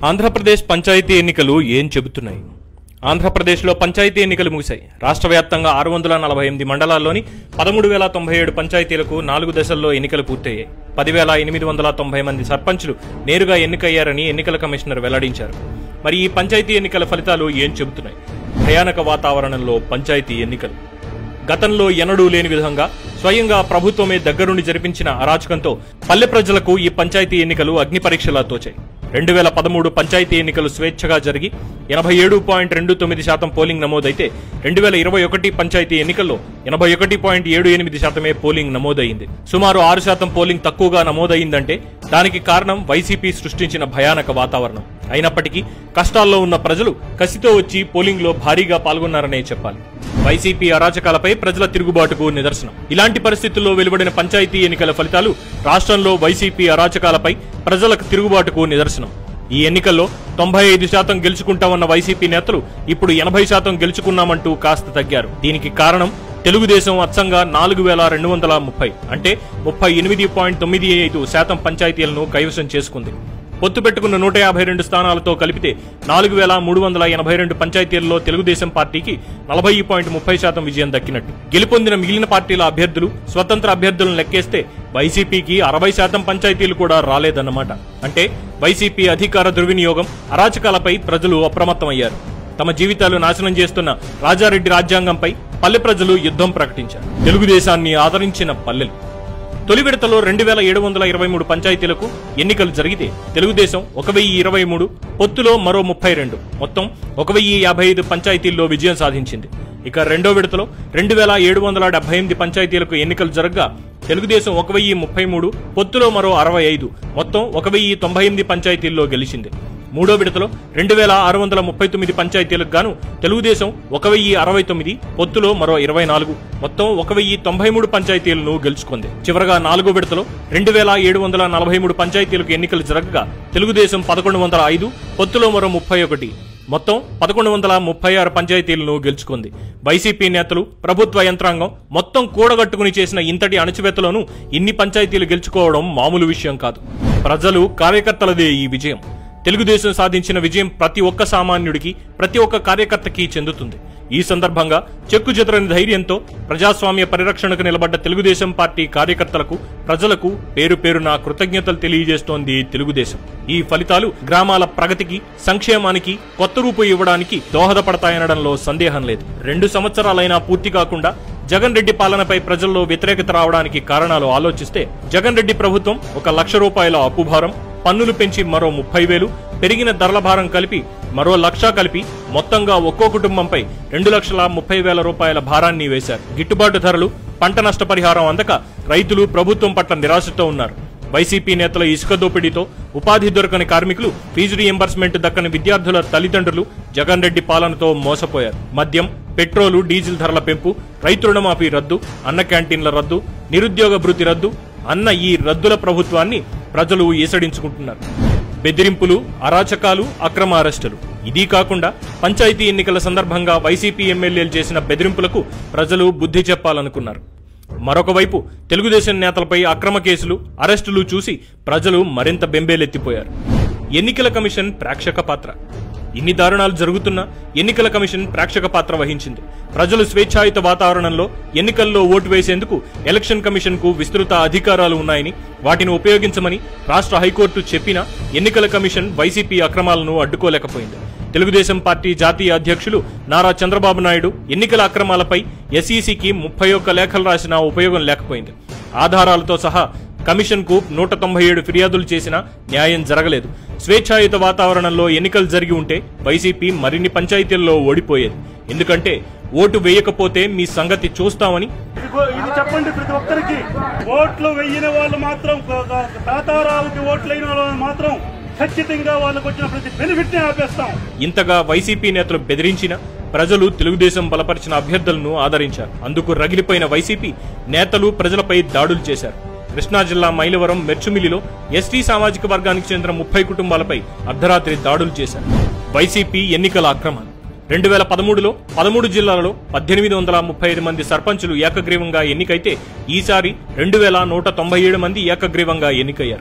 ఆంధ్రప్రదేశ్ పంచాయతీ ఎన్నికలు ఏం చెబుతున్నాయి ఆంధ్రప్రదేశ్లో పంచాయతీ ఎన్నికలు ముగిశాయి రాష్ట్ర వ్యాప్తంగా ఆరు వందల నలభై ఎనిమిది మండలాల్లోని పదమూడు వేల తొంభై ఏడు పంచాయతీలకు నాలుగు దశల్లో ఎన్నికలు పూర్తయ్యాయి పదివేల ఎనిమిది వందల తొంభై మంది సర్పంచులు నేరుగా ఎన్నికయ్యారని ఎన్నికల కమిషనర్ వెల్లడించారు మరి ఈ పంచాయతీ ఎన్నికల ఫలితాలు ఏం చెబుతున్నాయి భయానక వాతావరణంలో పంచాయతీ ఎన్నికలు గతంలో ఎన్నడూ లేని విధంగా స్వయంగా ప్రభుత్వమే దగ్గరుండి జరిపించిన అరాచకంతో పల్లె ప్రజలకు ఈ పంచాయతీ ఎన్నికలు అగ్ని పరీక్షలా తోచాయి రెండు వేల పదమూడు పంచాయతీ ఎన్నికలు స్వేచ్ఛగా జరిగి ఎనభై ఏడు పాయింట్ రెండు తొమ్మిది శాతం పోలింగ్ నమోదైతే రెండు వేల ఇరవై ఒకటి పంచాయతీ ఎన్నికల్లో ఎనభై ఒకటి పాయింట్ ఏడు ఎనిమిది శాతమే పోలింగ్ నమోదైంది సుమారు ఆరు శాతం పోలింగ్ తక్కువగా నమోదైందంటే దానికి కారణం వైసీపీ సృష్టించిన భయానక వాతావరణం అయినప్పటికీ కష్టాల్లో ఉన్న ప్రజలు కసితో వచ్చి పోలింగ్ లో భారీగా పాల్గొన్నారనే చెప్పాలి వైసీపీ అరాచకాలపై ప్రజల తిరుగుబాటుకు నిదర్శనం ఇలాంటి పరిస్థితుల్లో వెలువడిన పంచాయతీ ఎన్నికల ఫలితాలు రాష్ట్రంలో వైసీపీ అరాచకాలపై ప్రజలకు తిరుగుబాటుకు నిదర్శనం ఈ ఎన్నికల్లో తొంభై ఐదు శాతం గెలుచుకుంటామన్న వైసీపీ నేతలు ఇప్పుడు ఎనభై శాతం గెలుచుకున్నామంటూ కాస్త తగ్గారు దీనికి కారణం తెలుగుదేశం అచ్చంగా నాలుగు వేల రెండు వందల ముప్పై అంటే ముప్పై ఎనిమిది పాయింట్ తొమ్మిది ఐదు శాతం పంచాయతీలను కైవసం చేసుకుంది పొత్తు పెట్టుకున్న నూట యాభై రెండు స్థానాలతో కలిపితే నాలుగు వేల మూడు వందల ఎనభై రెండు పంచాయతీల్లో తెలుగుదేశం పార్టీకి నలభై పాయింట్ ముప్పై శాతం విజయం దక్కినట్టు గెలుపొందిన మిగిలిన పార్టీల అభ్యర్థులు స్వతంత్ర అభ్యర్థులను లెక్కేస్తే వైసీపీకి అరవై శాతం పంచాయతీలు కూడా రాలేదన్నమాట అంటే వైసీపీ అధికార దుర్వినియోగం అరాచకాలపై ప్రజలు అప్రమత్తమయ్యారు తమ జీవితాలు నాశనం చేస్తున్న రాజారెడ్డి రాజ్యాంగంపై పల్లె ప్రజలు యుద్ధం ప్రకటించారు తెలుగుదేశాన్ని ఆదరించిన పల్లెలు తొలి విడతలో రెండు వేల ఏడు వందల ఇరవై మూడు పంచాయతీలకు ఎన్నికలు జరిగితే తెలుగుదేశం ఒక వెయ్యి ఇరవై మూడు పొత్తులో మరో ముప్పై రెండు మొత్తం ఒక వెయ్యి యాభై ఐదు పంచాయతీల్లో విజయం సాధించింది ఇక రెండో విడతలో రెండు వేల ఏడు వందల డెబ్బై ఎనిమిది పంచాయతీలకు ఎన్నికలు జరగగా తెలుగుదేశం ఒక వెయ్యి ముప్పై మూడు పొత్తులో మరో అరవై ఐదు మొత్తం ఒక వెయ్యి తొంభై ఎనిమిది పంచాయతీల్లో గెలిచింది మూడో విడతలో రెండు వేల ఆరు వందల ముప్పై తొమ్మిది పంచాయతీలకు గాను తెలుగుదేశం ఒక వెయ్యి అరవై తొమ్మిది పొత్తులో మరో ఇరవై నాలుగు మొత్తం ఒక వెయ్యి తొంభై మూడు పంచాయతీలను గెలుచుకుంది చివరగా నాలుగో విడతలో రెండు వేల ఏడు వందల నలభై మూడు పంచాయతీలకు ఎన్నికలు జరగగా తెలుగుదేశం పదకొండు వందల ఐదు పొత్తులో మరో ముప్పై ఒకటి మొత్తం పదకొండు వందల ముప్పై ఆరు పంచాయతీలను గెలుచుకుంది వైసీపీ నేతలు ప్రభుత్వ యంత్రాంగం మొత్తం కూడగట్టుకుని చేసిన ఇంతటి అణచివేతలోనూ ఇన్ని పంచాయతీలు గెలుచుకోవడం మామూలు విషయం కాదు ప్రజలు కార్యకర్తలదే ఈ విజయం తెలుగుదేశం సాధించిన విజయం ప్రతి ఒక్క సామాన్యుడికి ప్రతి ఒక్క కార్యకర్తకి చెందుతుంది ఈ సందర్భంగా చెక్కు చెదరని ధైర్యంతో ప్రజాస్వామ్య పరిరక్షణకు నిలబడ్డ తెలుగుదేశం పార్టీ కార్యకర్తలకు ప్రజలకు పేరు పేరున కృతజ్ఞతలు తెలియజేస్తోంది తెలుగుదేశం ఈ ఫలితాలు గ్రామాల ప్రగతికి సంక్షేమానికి కొత్త రూపు ఇవ్వడానికి దోహదపడతాయనడంలో సందేహం లేదు రెండు సంవత్సరాలైనా పూర్తి కాకుండా జగన్ రెడ్డి పాలనపై ప్రజల్లో వ్యతిరేకత రావడానికి కారణాలు ఆలోచిస్తే జగన్ రెడ్డి ప్రభుత్వం ఒక లక్ష రూపాయల అప్పుభారం పన్నులు పెంచి మరో ముప్పై వేలు పెరిగిన ధరల భారం కలిపి మరో లక్ష కలిపి మొత్తంగా ఒక్కో కుటుంబంపై రెండు లక్షల ముప్పై వేల రూపాయల భారాన్ని వేశారు గిట్టుబాటు ధరలు పంట నష్టపరిహారం అందక రైతులు ప్రభుత్వం పట్ల నిరాశతో ఉన్నారు వైసీపీ నేతల ఇసుక దోపిడీతో ఉపాధి దొరకని కార్మికులు ఫీజు రీఎంబర్స్మెంట్ దక్కని విద్యార్థుల తల్లిదండ్రులు జగన్ రెడ్డి పాలనతో మోసపోయారు మద్యం పెట్రోలు డీజిల్ ధరల పెంపు రైతు రుణమాఫీ రద్దు అన్న క్యాంటీన్ల రద్దు నిరుద్యోగ భృతి రద్దు అన్న ఈ రద్దుల ప్రభుత్వాన్ని ప్రజలు ఈసడించుకుంటున్నారు బెదిరింపులు అరాచకాలు అక్రమ అరెస్టులు ఇది కాకుండా పంచాయతీ ఎన్నికల సందర్భంగా వైసీపీ ఎమ్మెల్యేలు చేసిన బెదిరింపులకు ప్రజలు బుద్ధి చెప్పాలనుకున్నారు మరొక వైపు తెలుగుదేశం నేతలపై అక్రమ కేసులు అరెస్టులు చూసి ప్రజలు మరింత బెంబేలెత్తిపోయారు ఎన్నికల కమిషన్ ప్రేక్షక పాత్ర ఇన్ని దారుణాలు జరుగుతున్నా ఎన్నికల కమిషన్ ప్రేక్షక పాత్ర వహించింది ప్రజలు స్వేచ్ఛాయుత వాతావరణంలో ఎన్నికల్లో ఓటు వేసేందుకు ఎలక్షన్ కమిషన్ కు విస్తృత అధికారాలు ఉన్నాయని వాటిని ఉపయోగించమని రాష్ట్ర హైకోర్టు చెప్పినా ఎన్నికల కమిషన్ వైసీపీ అక్రమాలను అడ్డుకోలేకపోయింది తెలుగుదేశం పార్టీ జాతీయ అధ్యక్షులు నారా చంద్రబాబు నాయుడు ఎన్నికల అక్రమాలపై ఎస్ఈసికి ముప్పై ఒక్క లేఖలు రాసినా ఉపయోగం లేకపోయింది ఆధారాలతో సహా కమిషన్ కు నూట తొంభై ఏడు ఫిర్యాదులు చేసినా న్యాయం జరగలేదు స్వేచ్ఛాయుత వాతావరణంలో ఎన్నికలు జరిగి ఉంటే వైసీపీ మరిన్ని పంచాయతీల్లో ఓడిపోయేది ఎందుకంటే ఓటు వేయకపోతే మీ సంగతి చూస్తామని ఇదిగో ఇది చెప్పండి ప్రతి ఒక్కరికి ఓట్లు వెయ్యిన వాళ్ళు మాత్రం క- క- తాతారావుకి ఓట్లు అయిన వాళ్ళు మాత్రం ఖచ్చితంగా వాళ్ళకు వచ్చిన ప్రతి బెనిఫిట్ ని ఆపేస్తాం ఇంతగా వైసీపీ నేతలు బెదిరించిన ప్రజలు తెలుగుదేశం బలపరిచిన అభ్యర్థులను ఆదరించారు అందుకు రగిలిపోయిన వైసీపీ నేతలు ప్రజలపై దాడులు చేశారు కృష్ణా జిల్లా మైలవరం మెర్చుమిల్లిలో ఎస్టీ సామాజిక వర్గానికి చెందిన ముప్పై కుటుంబాలపై అర్ధరాత్రి దాడులు చేశారు వైసీపీ ఎన్నికల అక్రమాలు రెండు వేల పదమూడులో పదమూడు జిల్లాలలో పద్దెనిమిది వందల ముప్పై ఐదు మంది సర్పంచులు ఏకగ్రీవంగా ఎన్నికైతే ఈసారి రెండు వేల నూట తొంభై ఏడు మంది ఏకగ్రీవంగా ఎన్నికయ్యారు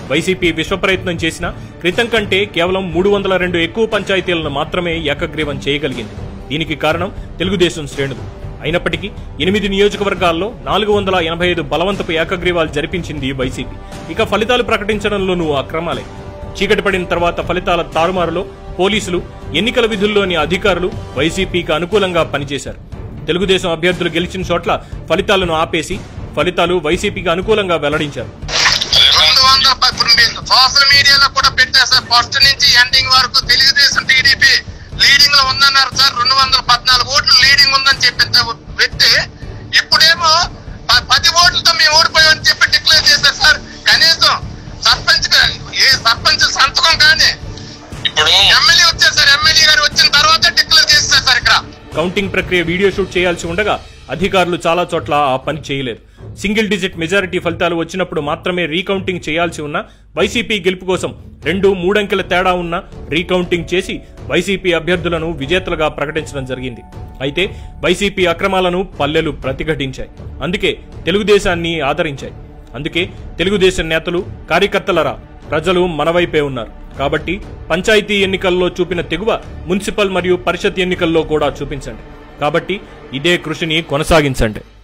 వైసీపీ విశ్వప్రయత్నం చేసినా క్రితం కంటే కేవలం మూడు వందల రెండు ఎక్కువ పంచాయతీలను మాత్రమే ఏకగ్రీవం చేయగలిగింది దీనికి కారణం తెలుగుదేశం శ్రేణులు అయినప్పటికీ ఎనిమిది నియోజకవర్గాల్లో నాలుగు వందల ఎనభై ఐదు బలవంతపు ఏకగ్రీవాలు జరిపించింది వైసీపీ ఇక ఫలితాలు ప్రకటించడంలోనూ అక్రమాలే చీకటి పడిన తర్వాత ఫలితాల తారుమారులో పోలీసులు ఎన్నికల విధుల్లోని అధికారులు వైసీపీకి అనుకూలంగా పనిచేశారు తెలుగుదేశం అభ్యర్థులు గెలిచిన చోట్ల ఫలితాలను ఆపేసి ఫలితాలు వైసీపీకి అనుకూలంగా వెల్లడించారు రెండు వందల ప- ఇప్పుడు మీరు సోషల్ మీడియాలో కూడా పెట్టారు సార్ ఫస్ట్ నుంచి ఎండింగ్ వరకు తెలుగుదేశం టీడీపీ లీడింగ్ లో ఉందన్నారు సార్ రెండు వందల పద్నాలుగు ఓట్లు లీడింగ్ ఉందని చెప్పి పెట్టి ఇప్పుడేమో ప- పది ఓట్లతో మేము ఓడిపోయామని చెప్పి డిక్లేర్ చేశారు సార్ కనీసం సర్పంచ్ గా- ఏ సర్పంచ్ సంతకం కానీ ఇప్పుడు ఎమ్మెల్యే వచ్చారు సార్ ఎమ్మెల్యే గారు వచ్చిన తర్వాత డిక్లేర్ చేస్తారు సార్ ఇక్కడ కౌంటింగ్ ప్రక్రియ వీడియో షూట్ చేయాల్సి ఉండగా అధికారులు చాలా చోట్ల ఆ పని చేయలేదు సింగిల్ డిజిట్ మెజారిటీ ఫలితాలు వచ్చినప్పుడు మాత్రమే రీకౌంటింగ్ చేయాల్సి ఉన్న వైసీపీ గెలుపు కోసం రెండు మూడంకెల తేడా ఉన్న రీకౌంటింగ్ చేసి వైసీపీ అభ్యర్థులను విజేతలుగా ప్రకటించడం జరిగింది అయితే వైసీపీ అక్రమాలను పల్లెలు ప్రతిఘటించాయి అందుకే తెలుగుదేశాన్ని ఆదరించాయి అందుకే తెలుగుదేశం నేతలు కార్యకర్తలరా ప్రజలు మనవైపే ఉన్నారు కాబట్టి పంచాయతీ ఎన్నికల్లో చూపిన తెగువ మున్సిపల్ మరియు పరిషత్ ఎన్నికల్లో కూడా చూపించండి కాబట్టి ఇదే కృషిని కొనసాగించండి